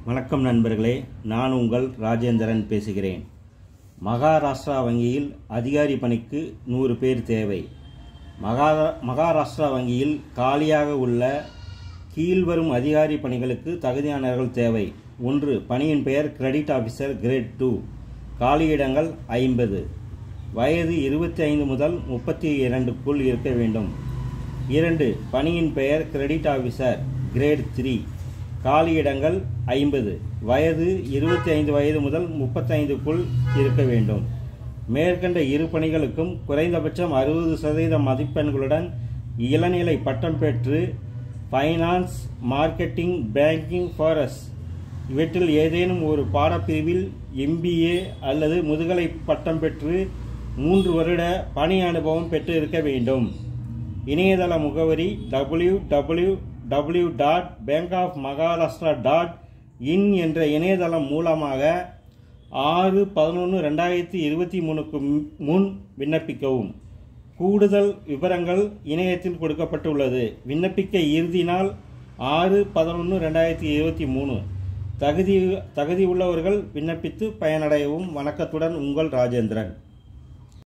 வணக்கம் நண்பர்களே நான் உங்கள் ராஜேந்திரன் பேசுகிறேன் மகாராஷ்டிரா வங்கியில் அதிகாரி பணிக்கு நூறு பேர் தேவை மகா மகாராஷ்டிரா வங்கியில் காலியாக உள்ள கீழ்வரும் அதிகாரி பணிகளுக்கு தகுதியானவர்கள் தேவை ஒன்று பணியின் பெயர் கிரெடிட் ஆஃபீஸர் கிரேட் டூ காலியிடங்கள் ஐம்பது வயது இருபத்தி ஐந்து முதல் முப்பத்தி இரண்டுக்குள் இருக்க வேண்டும் இரண்டு பணியின் பெயர் கிரெடிட் ஆஃபீஸர் கிரேட் த்ரீ காலியிடங்கள் ஐம்பது வயது இருபத்தி ஐந்து வயது முதல் முப்பத்தைந்துக்குள் இருக்க வேண்டும் மேற்கண்ட இரு பணிகளுக்கும் குறைந்தபட்சம் அறுபது சதவீத மதிப்பெண்களுடன் இளநிலை பட்டம் பெற்று ஃபைனான்ஸ் மார்க்கெட்டிங் பேங்கிங் ஃபாரஸ் இவற்றில் ஏதேனும் ஒரு பாடப்பிரிவில் எம்பிஏ அல்லது முதுகலை பட்டம் பெற்று மூன்று வருட பணி அனுபவம் பெற்று இருக்க வேண்டும் இணையதள முகவரி W W W dot bank of Maharashtra dot in என்ற இணையதளம் மூலமாக ஆறு பதினொன்று ரெண்டாயிரத்தி இருபத்தி மூணுக்கு முன் விண்ணப்பிக்கவும் கூடுதல் விவரங்கள் இணையத்தில் கொடுக்கப்பட்டுள்ளது விண்ணப்பிக்க இறுதி நாள் ஆறு பதினொன்று ரெண்டாயிரத்தி இருபத்தி மூணு தகுதி தகுதி உள்ளவர்கள் விண்ணப்பித்து பயனடையவும் வணக்கத்துடன் உங்கள் ராஜேந்திரன்